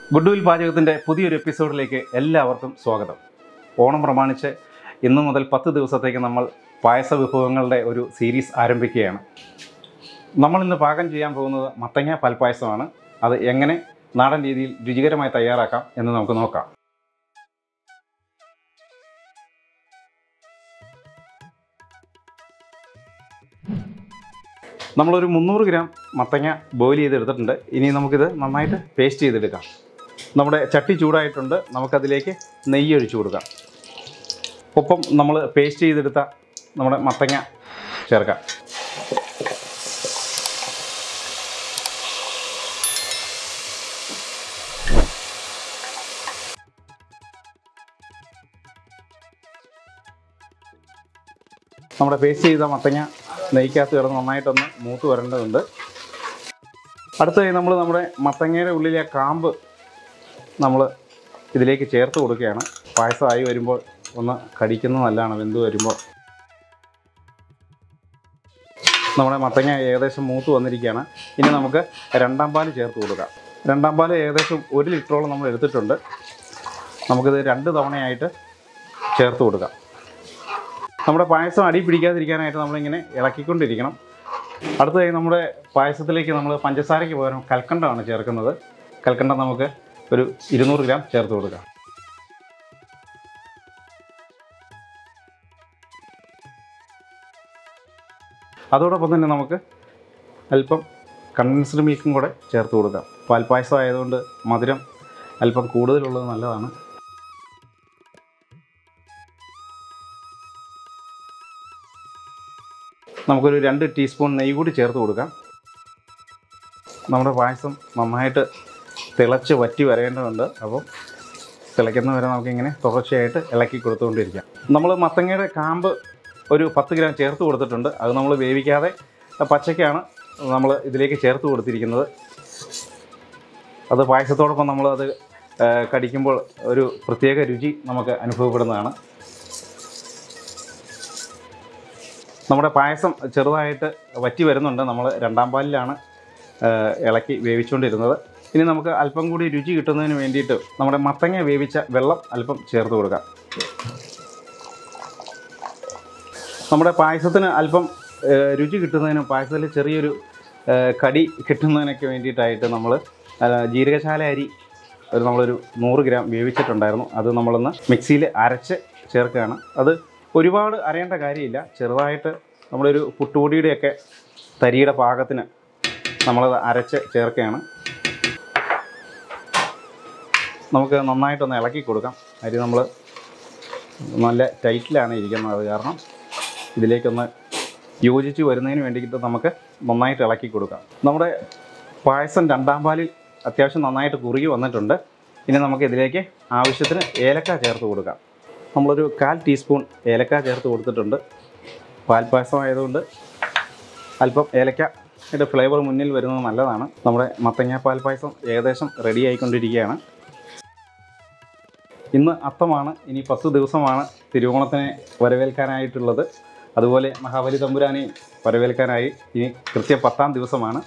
good will പാചകത്തിൻ്റെ പുതിയൊരു എപ്പിസോഡിലേക്ക് എല്ലാവർക്കും സ്വാഗതം ഓണം പ്രമാണിച്ച് ഇന്നു മുതൽ പത്ത് ദിവസത്തേക്ക് നമ്മൾ പായസ വിഭവങ്ങളുടെ ഒരു സീരീസ് ആരംഭിക്കുകയാണ് നമ്മൾ ഇന്ന് പാകം ചെയ്യാൻ പോകുന്നത് മത്തങ്ങ പാൽപ്പായസമാണ് അത് എങ്ങനെ നാടൻ രീതിയിൽ രുചികരമായി തയ്യാറാക്കാം എന്ന് നമുക്ക് നോക്കാം നമ്മളൊരു മുന്നൂറ് ഗ്രാം മത്തങ്ങ ബോയിൽ ചെയ്തെടുത്തിട്ടുണ്ട് ഇനി നമുക്കിത് നന്നായിട്ട് പേസ്റ്റ് ചെയ്തെടുക്കാം നമ്മുടെ ചട്ടി ചൂടായിട്ടുണ്ട് നമുക്കതിലേക്ക് നെയ്യ് ഒഴിച്ചു കൊടുക്കാം ഒപ്പം നമ്മൾ പേസ്റ്റ് ചെയ്തെടുത്ത നമ്മുടെ മത്തങ്ങ ചേർക്കാം നമ്മുടെ പേസ്റ്റ് ചെയ്ത മത്തങ്ങ നെയ്ക്കകത്ത് കിടന്ന് നന്നായിട്ടൊന്ന് മൂത്ത് വരേണ്ടതുണ്ട് അടുത്തതായി നമ്മൾ നമ്മുടെ മത്തങ്ങയുടെ ഉള്ളിലെ കാമ്പ് നമ്മൾ ഇതിലേക്ക് ചേർത്ത് കൊടുക്കുകയാണ് പായസമായി വരുമ്പോൾ ഒന്ന് കടിക്കുന്നത് നല്ലതാണ് വെന്ത് വരുമ്പോൾ നമ്മുടെ മത്തങ്ങ ഏകദേശം മൂത്ത് വന്നിരിക്കുകയാണ് ഇനി നമുക്ക് രണ്ടാം പാല് ചേർത്ത് കൊടുക്കാം രണ്ടാം പാല് ഏകദേശം ഒരു ലിറ്ററോളം നമ്മൾ എടുത്തിട്ടുണ്ട് നമുക്കിത് രണ്ട് തവണയായിട്ട് ചേർത്ത് കൊടുക്കാം നമ്മുടെ പായസം അടി പിടിക്കാതിരിക്കാനായിട്ട് നമ്മളിങ്ങനെ ഇളക്കിക്കൊണ്ടിരിക്കണം അടുത്തതായി നമ്മുടെ പായസത്തിലേക്ക് നമ്മൾ പഞ്ചസാരയ്ക്ക് പകരം കൽക്കണ്ടമാണ് ചേർക്കുന്നത് കൽക്കണ്ടം നമുക്ക് ഒരു ഇരുന്നൂറ് ഗ്രാം ചേർത്ത് കൊടുക്കാം അതോടൊപ്പം തന്നെ നമുക്ക് അല്പം കണ്ടൻസ്ഡ് മിൽക്കും കൂടെ ചേർത്ത് കൊടുക്കാം പാൽപ്പായസം ആയതുകൊണ്ട് മധുരം അല്പം കൂടുതലുള്ളത് നല്ലതാണ് നമുക്കൊരു രണ്ട് ടീസ്പൂൺ നെയ്യ് കൂടി ചേർത്ത് കൊടുക്കാം നമ്മുടെ പായസം നന്നായിട്ട് തിളച്ച് വറ്റി വരേണ്ടതുണ്ട് അപ്പം തിളയ്ക്കുന്ന വരെ നമുക്കിങ്ങനെ തുടർച്ചയായിട്ട് ഇളക്കി കൊടുത്തുകൊണ്ടിരിക്കാം നമ്മൾ മത്തങ്ങയുടെ കാമ്പ് ഒരു പത്ത് ഗ്രാം ചേർത്ത് കൊടുത്തിട്ടുണ്ട് അത് നമ്മൾ വേവിക്കാതെ പച്ചയ്ക്കാണ് നമ്മൾ ഇതിലേക്ക് ചേർത്ത് കൊടുത്തിരിക്കുന്നത് അത് പായസത്തോടൊപ്പം നമ്മളത് ആ, കടിക്കുമ്പോൾ ഒരു പ്രത്യേക രുചി നമുക്ക് അനുഭവപ്പെടുന്നതാണ് നമ്മുടെ പായസം ചെറുതായിട്ട് വറ്റി വരുന്നുണ്ട് നമ്മൾ രണ്ടാം പാലിലാണ് ആ, ഇളക്കി വേവിച്ചുകൊണ്ടിരുന്നത് ഇനി നമുക്ക് അല്പം കൂടി രുചി കിട്ടുന്നതിന് വേണ്ടിയിട്ട് നമ്മുടെ മത്തങ്ങ വേവിച്ച വെള്ളം അല്പം ചേർത്ത് കൊടുക്കാം നമ്മുടെ പായസത്തിന് അല്പം ആ, രുചി കിട്ടുന്നതിനും പായസത്തിൽ ചെറിയൊരു ആ, കടി കിട്ടുന്നതിനൊക്കെ വേണ്ടിയിട്ടായിട്ട് നമ്മൾ ജീരകശാല അരി ഒരു നമ്മളൊരു നൂറ് ഗ്രാം വേവിച്ചിട്ടുണ്ടായിരുന്നു അത് നമ്മളൊന്ന് മിക്സിയിൽ അരച്ച് ചേർക്കുകയാണ് അത് ഒരുപാട് അരയേണ്ട കാര്യമില്ല ചെറുതായിട്ട് നമ്മളൊരു പുട്ടുപൊടിയുടെയൊക്കെ തരിയുടെ പാകത്തിന് നമ്മളത് അരച്ച് ചേർക്കുകയാണ് നമുക്ക് നന്നായിട്ടൊന്ന് ഇളക്കി കൊടുക്കാം അരി നമ്മൾ നല്ല ടൈറ്റിലാണ് ഇരിക്കുന്നത് അത് കാരണം ഇതിലേക്കൊന്ന് യോജിച്ച് വരുന്നതിന് വേണ്ടിയിട്ട് നമുക്ക് നന്നായിട്ട് ഇളക്കി കൊടുക്കാം നമ്മുടെ പായസം രണ്ടാം പാലിൽ അത്യാവശ്യം നന്നായിട്ട് കുറുകി വന്നിട്ടുണ്ട് ഇനി നമുക്ക് ഇതിലേക്ക് ആവശ്യത്തിന് ഏലക്ക ചേർത്ത് കൊടുക്കാം നമ്മളൊരു കാൽ ടീസ്പൂൺ ഏലക്ക ചേർത്ത് കൊടുത്തിട്ടുണ്ട് പാൽപ്പായസം ആയതുകൊണ്ട് അല്പം ഏലക്കയുടെ ഫ്ലേവർ മുന്നിൽ വരുന്നത് നല്ലതാണ് നമ്മുടെ മത്തങ്ങ പാൽപ്പായസം ഏകദേശം റെഡി ആയിക്കൊണ്ടിരിക്കുകയാണ് ഇന്ന് അത്തമാണ് ഇനി പത്ത് ദിവസമാണ് തിരുവോണത്തിനെ വരവേൽക്കാനായിട്ടുള്ളത് അതുപോലെ മഹാബലി തമ്പുരാനെയും വരവേൽക്കാനായി ഇനി കൃത്യം പത്താം ദിവസമാണ്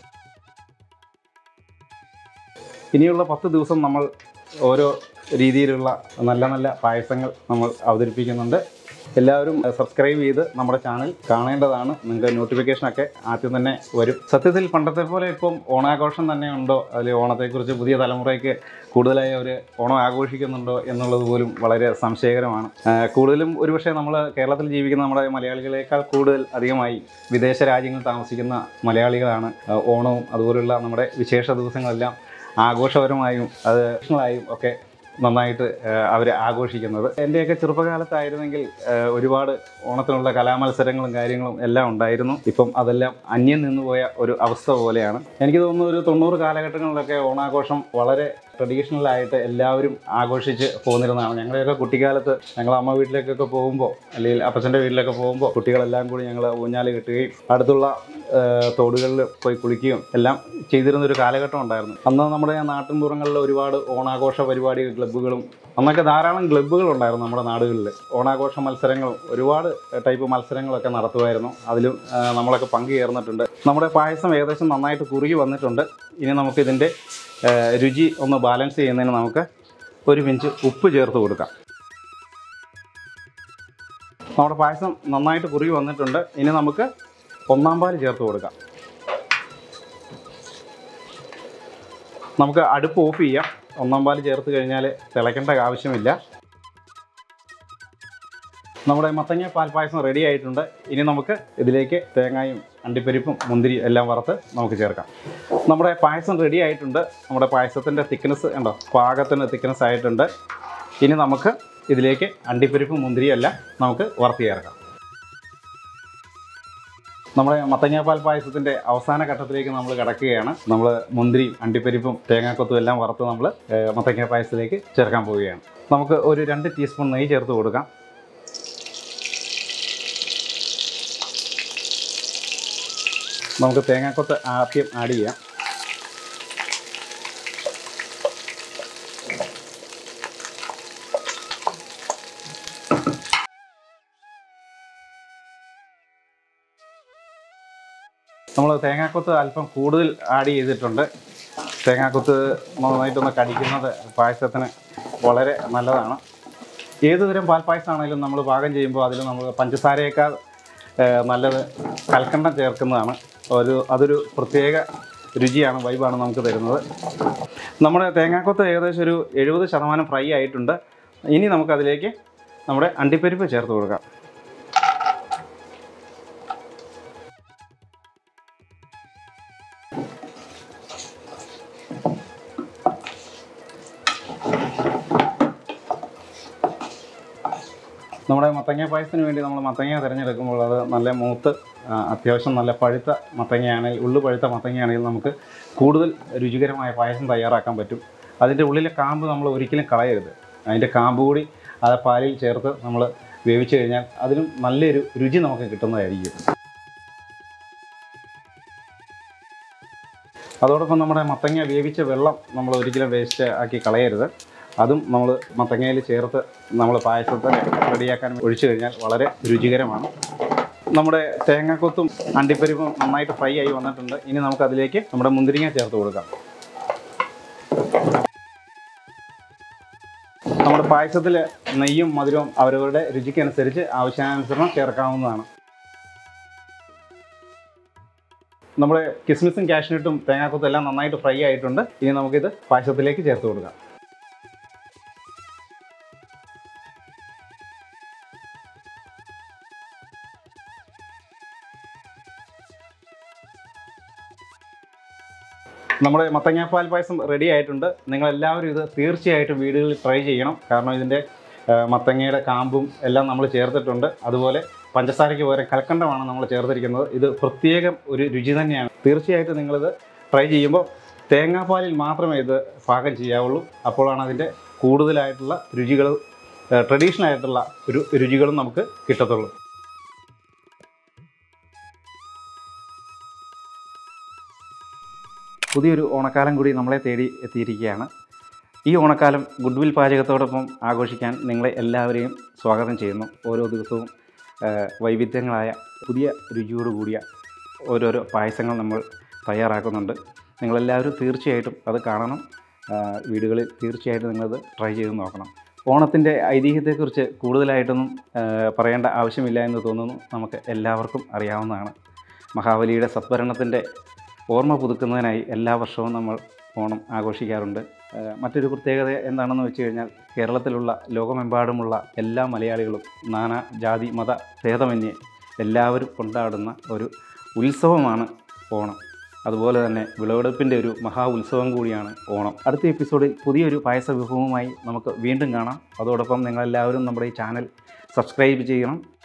ഇനിയുള്ള പത്ത് ദിവസം നമ്മൾ ഓരോ രീതിയിലുള്ള നല്ല നല്ല പായസങ്ങൾ നമ്മൾ അവതരിപ്പിക്കുന്നുണ്ട് എല്ലാവരും സബ്സ്ക്രൈബ് ചെയ്ത് നമ്മുടെ ചാനൽ കാണേണ്ടതാണ് നിങ്ങൾക്ക് നോട്ടിഫിക്കേഷനൊക്കെ ആദ്യം തന്നെ വരും സത്യത്തിൽ പണ്ടത്തെ പോലെ ഇപ്പം ഓണാഘോഷം തന്നെ ഉണ്ടോ അതിൽ ഓണത്തെക്കുറിച്ച് പുതിയ തലമുറയ്ക്ക് കൂടുതലായി അവർ ഓണം ആഘോഷിക്കുന്നുണ്ടോ എന്നുള്ളത് പോലും വളരെ സംശയകരമാണ് ആ, കൂടുതലും ഒരുപക്ഷെ നമ്മൾ കേരളത്തിൽ ജീവിക്കുന്ന നമ്മുടെ മലയാളികളെക്കാൾ കൂടുതൽ അധികമായി വിദേശ രാജ്യങ്ങളിൽ താമസിക്കുന്ന മലയാളികളാണ് ആ, ഓണവും അതുപോലുള്ള നമ്മുടെ വിശേഷ ദിവസങ്ങളെല്ലാം ആഘോഷപരമായും അത് ആയും ഒക്കെ നന്നായിട്ട് അവർ ആഘോഷിക്കുന്നത് എൻ്റെയൊക്കെ ചെറുപ്പകാലത്തായിരുന്നെങ്കിൽ ആ, ഒരുപാട് ഓണത്തിനുള്ള കലാമത്സരങ്ങളും കാര്യങ്ങളും എല്ലാം ഉണ്ടായിരുന്നു ഇപ്പം അതെല്ലാം അന്യം നിന്നുപോയ ഒരു അവസ്ഥ പോലെയാണ് എനിക്ക് തോന്നുന്നു ഒരു തൊണ്ണൂറ് കാലഘട്ടങ്ങളിലൊക്കെ ഓണാഘോഷം വളരെ ട്രഡീഷണൽ ആയിട്ട് എല്ലാവരും ആഘോഷിച്ച് പോന്നിരുന്നതാണ് ഞങ്ങളുടെയൊക്കെ കുട്ടിക്കാലത്ത് ഞങ്ങൾ അമ്മ വീട്ടിലേക്കൊക്കെ പോകുമ്പോൾ അല്ലെങ്കിൽ അപ്പച്ചൻ്റെ വീട്ടിലൊക്കെ പോകുമ്പോൾ കുട്ടികളെല്ലാം കൂടി ഞങ്ങൾ ഊഞ്ഞാൽ കെട്ടുകയും അടുത്തുള്ള ആ, തോടുകളിൽ പോയി കുളിക്കുകയും എല്ലാം ചെയ്തിരുന്ന ഒരു കാലഘട്ടം ഉണ്ടായിരുന്നു അന്ന് നമ്മുടെ നാട്ടിൻപുറങ്ങളിൽ ഒരുപാട് ഓണാഘോഷ പരിപാടികൾ ക്ലബ്ബുകളും അന്നൊക്കെ ധാരാളം ക്ലബ്ബുകൾ ഉണ്ടായിരുന്നു നമ്മുടെ നാടുകളിൽ ഓണാഘോഷ മത്സരങ്ങളും ഒരുപാട് ടൈപ്പ് മത്സരങ്ങളൊക്കെ നടത്തുമായിരുന്നു അതിലും ആ, നമ്മളൊക്കെ പങ്കുചേർന്നിട്ടുണ്ട് നമ്മുടെ പായസം ഏകദേശം നന്നായിട്ട് കുറുകി വന്നിട്ടുണ്ട് ഇനി നമുക്കിതിൻ്റെ ഏഹ്, രുചി ഒന്ന് ബാലൻസ് ചെയ്യുന്നതിന് നമുക്ക് ഒരു പിഞ്ച് ഉപ്പ് ചേർത്ത് കൊടുക്കാം നമ്മുടെ പായസം നന്നായിട്ട് കുറുകി വന്നിട്ടുണ്ട് ഇനി നമുക്ക് ഒന്നാം പാൽ ചേർത്ത് കൊടുക്കാം നമുക്ക് അടുപ്പ് ഓഫ് ചെയ്യാം ഒന്നാം പാൽ ചേർത്ത് കഴിഞ്ഞാൽ തിളയ്ക്കേണ്ട ആവശ്യമില്ല നമ്മുടെ മത്തങ്ങ പാൽ പായസം റെഡി ആയിട്ടുണ്ട് ഇനി നമുക്ക് ഇതിലേക്ക് തേങ്ങയും അണ്ടിപ്പരിപ്പും മുന്തിരി എല്ലാം വറുത്ത് നമുക്ക് ചേർക്കാം നമ്മുടെ പായസം റെഡി ആയിട്ടുണ്ട് നമ്മുടെ പായസത്തിൻ്റെ തിക്നെസ് ഉണ്ടോ പാകത്തിന് തിക്നെസ് ആയിട്ടുണ്ട് ഇനി നമുക്ക് ഇതിലേക്ക് അണ്ടിപ്പരിപ്പും മുന്തിരിയും എല്ലാം നമുക്ക് വറുത്ത് ചേർക്കാം നമ്മുടെ മത്തങ്ങാപ്പാൽ പായസത്തിൻ്റെ അവസാന ഘട്ടത്തിലേക്ക് നമ്മൾ കിടക്കുകയാണ് നമ്മൾ മുന്തിരിയും അണ്ടിപ്പരിപ്പും തേങ്ങാക്കൊത്തും എല്ലാം വറുത്ത് നമ്മൾ മത്തങ്ങ പായസത്തിലേക്ക് ചേർക്കാൻ പോവുകയാണ് നമുക്ക് ഒരു രണ്ട് ടീസ്പൂൺ നെയ്യ് ചേർത്ത് കൊടുക്കാം നമുക്ക് തേങ്ങാക്കൊത്ത് ആദ്യം ആഡ് ചെയ്യാം നമ്മൾ തേങ്ങാക്കൊത്ത് അല്പം കൂടുതൽ ആഡ് ചെയ്തിട്ടുണ്ട് തേങ്ങാക്കൊത്ത് നന്നായിട്ടൊന്ന് കടിക്കുന്നത് പായസത്തിന് വളരെ നല്ലതാണ് ഏത് തരം പാൽ പായസമാണെങ്കിലും നമ്മൾ പാകം ചെയ്യുമ്പോൾ അതിൽ നമ്മൾ പഞ്ചസാരയേക്കാൾ ഏഹ്, നല്ലത് കൽക്കണ്ടം ചേർക്കുന്നതാണ് ഒരു അതൊരു പ്രത്യേക രുചിയാണ് വൈബാണ് നമുക്ക് തരുന്നത് നമ്മുടെ തേങ്ങാക്കൊത്ത് ഏകദേശം ഒരു എഴുപത് ശതമാനം ഫ്രൈ ആയിട്ടുണ്ട് ഇനി നമുക്കതിലേക്ക് നമ്മുടെ അണ്ടിപ്പരിപ്പ് ചേർത്ത് കൊടുക്കാം നമ്മുടെ മത്തങ്ങ പായസത്തിന് വേണ്ടി നമ്മൾ മത്തങ്ങ തിരഞ്ഞെടുക്കുമ്പോൾ അത് നല്ല മൂത്ത് ആ, അത്യാവശ്യം നല്ല പഴുത്ത മത്തങ്ങയാണെങ്കിൽ ഉള്ളു പഴുത്ത മത്തങ്ങയാണെങ്കിൽ നമുക്ക് കൂടുതൽ രുചികരമായ പായസം തയ്യാറാക്കാൻ പറ്റും അതിൻ്റെ ഉള്ളിലെ കാമ്പ് നമ്മൾ ഒരിക്കലും കളയരുത് അതിൻ്റെ കാമ്പ് കൂടി ആ പാലിൽ ചേർത്ത് നമ്മൾ വേവിച്ച് കഴിഞ്ഞാൽ അതിനും നല്ലൊരു രുചി നമുക്ക് കിട്ടുന്നതായിരിക്കും അതോടൊപ്പം നമ്മുടെ മത്തങ്ങ വേവിച്ച വെള്ളം നമ്മൾ ഒരിക്കലും വേസ്റ്റ് ആക്കി കളയരുത് അതും നമ്മൾ മത്തങ്ങയിൽ ചേർത്ത് നമ്മൾ പായസത്തിൽ റെഡിയാക്കാൻ ഒഴിച്ചു കഴിഞ്ഞാൽ വളരെ രുചികരമാണ് നമ്മുടെ തേങ്ങാക്കൊത്തും അണ്ടിപ്പരിപ്പും നന്നായിട്ട് ഫ്രൈ ആയി വന്നിട്ടുണ്ട് ഇനി നമുക്ക് അതിലേക്ക് നമ്മുടെ മുന്തിരിങ്ങ ചേർത്ത് കൊടുക്കാം നമ്മുടെ പായസത്തിൽ നെയ്യും മധുരവും അവരവരുടെ രുചിക്കനുസരിച്ച് ആവശ്യാനുസരണം ചേർക്കാവുന്നതാണ് നമ്മുടെ കിസ്മിസും കാഷ്നട്ടും തേങ്ങാക്കൊത്തും എല്ലാം നന്നായിട്ട് ഫ്രൈ ആയിട്ടുണ്ട് ഇനി നമുക്കിത് പായസത്തിലേക്ക് ചേർത്ത് കൊടുക്കാം നമ്മുടെ മത്തങ്ങാപ്പാൽ പായസം റെഡി ആയിട്ടുണ്ട് നിങ്ങളെല്ലാവരും ഇത് തീർച്ചയായിട്ടും വീടുകളിൽ ട്രൈ ചെയ്യണം കാരണം ഇതിൻ്റെ ആ, മത്തങ്ങയുടെ കാമ്പും എല്ലാം നമ്മൾ ചേർത്തിട്ടുണ്ട് അതുപോലെ പഞ്ചസാരയ്ക്ക് പകരം കൽക്കണ്ടമാണ് നമ്മൾ ചേർത്തിരിക്കുന്നത് ഇത് പ്രത്യേകം ഒരു രുചി തന്നെയാണ് തീർച്ചയായിട്ടും നിങ്ങളിത് ട്രൈ ചെയ്യുമ്പോൾ തേങ്ങാപ്പാലിൽ മാത്രമേ ഇത് പാകം ചെയ്യാവുള്ളൂ അപ്പോഴാണ് അതിൻ്റെ കൂടുതലായിട്ടുള്ള രുചികൾ ട്രഡീഷണൽ ആയിട്ടുള്ള ഒരു രുചികളും നമുക്ക് കിട്ടത്തുള്ളൂ പുതിയൊരു ഓണക്കാലം കൂടി നമ്മളെ തേടി എത്തിയിരിക്കുകയാണ് ഈ ഓണക്കാലം ഗുഡ് വിൽ പാചകത്തോടൊപ്പം ആഘോഷിക്കാൻ നിങ്ങളെ എല്ലാവരെയും സ്വാഗതം ചെയ്യുന്നു ഓരോ ദിവസവും ആ, വൈവിധ്യങ്ങളായ പുതിയ രുചിയോട് കൂടിയ ഓരോരോ പായസങ്ങൾ നമ്മൾ തയ്യാറാക്കുന്നുണ്ട് നിങ്ങളെല്ലാവരും തീർച്ചയായിട്ടും അത് കാണണം ആ, വീടുകളിൽ തീർച്ചയായിട്ടും നിങ്ങളത് ട്രൈ ചെയ്ത് നോക്കണം ഓണത്തിൻ്റെ ഐതിഹ്യത്തെക്കുറിച്ച് കൂടുതലായിട്ടൊന്നും ആ, പറയേണ്ട ആവശ്യമില്ല എന്ന് തോന്നുന്നു നമുക്ക് എല്ലാവർക്കും അറിയാവുന്നതാണ് മഹാബലിയുടെ സത്ഭരണത്തിൻ്റെ ഓർമ്മ പുതുക്കുന്നതിനായി എല്ലാ വർഷവും നമ്മൾ ഓണം ആഘോഷിക്കാറുണ്ട് ഏഹ് മറ്റൊരു പ്രത്യേകത എന്താണെന്ന് വെച്ച് കഴിഞ്ഞാൽ കേരളത്തിലുള്ള ലോകമെമ്പാടുമുള്ള എല്ലാ മലയാളികളും നാനാ ജാതി മത ഭേദമന്യേ എല്ലാവരും കൊണ്ടാടുന്ന ഒരു ഉത്സവമാണ് ഓണം അതുപോലെ തന്നെ വിളവെടുപ്പിൻ്റെ ഒരു മഹാ ഉത്സവം കൂടിയാണ് ഓണം അടുത്ത എപ്പിസോഡിൽ പുതിയൊരു പായസ വിഭവവുമായി നമുക്ക് വീണ്ടും കാണാം അതോടൊപ്പം നിങ്ങളെല്ലാവരും നമ്മുടെ ഈ ചാനൽ സബ്സ്ക്രൈബ് ചെയ്യണം